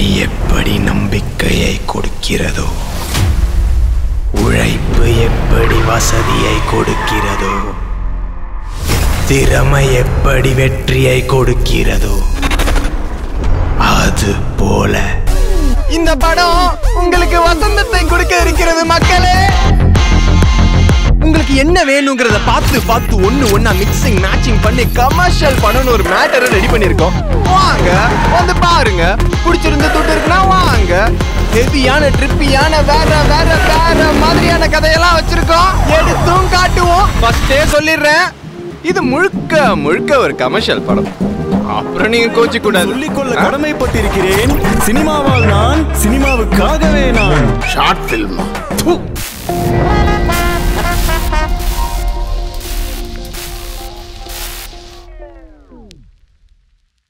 எப்படி நம்பிக்கையை கொடுக்கிறதோ உழைப்பு எப்படி வசதியை கொடுக்கிறதோ திறமை எப்படி வெற்றியை கொடுக்கிறதோ அது போல இந்த படம் உங்களுக்கு வசந்தத்தை கொடுக்க இருக்கிறது மக்களே உங்களுக்கு என்ன வேணுங்கிறத பார்த்து பார்த்து ஒண்ணு ஒண்ணா மிக்சிங் மேட்சிங் பண்ணி கமர்ஷியல் பண்ணணும் ஒரு மேட்டரை ரெடி பண்ணிருக்கோம் வாங்க வந்து பாருங்க பிடிச்சிருந்த துட்டு இருக்குன்னா வாங்க ஹெவியான ட்ரிப்பியான வேற வேற வேற மாதிரியான கதையெல்லாம் வச்சிருக்கோம் எடுத்தும் காட்டுவோம் ஃபர்ஸ்டே சொல்லிடுறேன் இது முழுக்க முழுக்க ஒரு கமர்ஷியல் படம் அப்புறம் நீங்க கோச்சு கூடாது சொல்லிக்கொள்ள கடமைப்பட்டிருக்கிறேன் சினிமாவால் நான் சினிமாவுக்காகவே நான் ஷார்ட் ஃபில்மா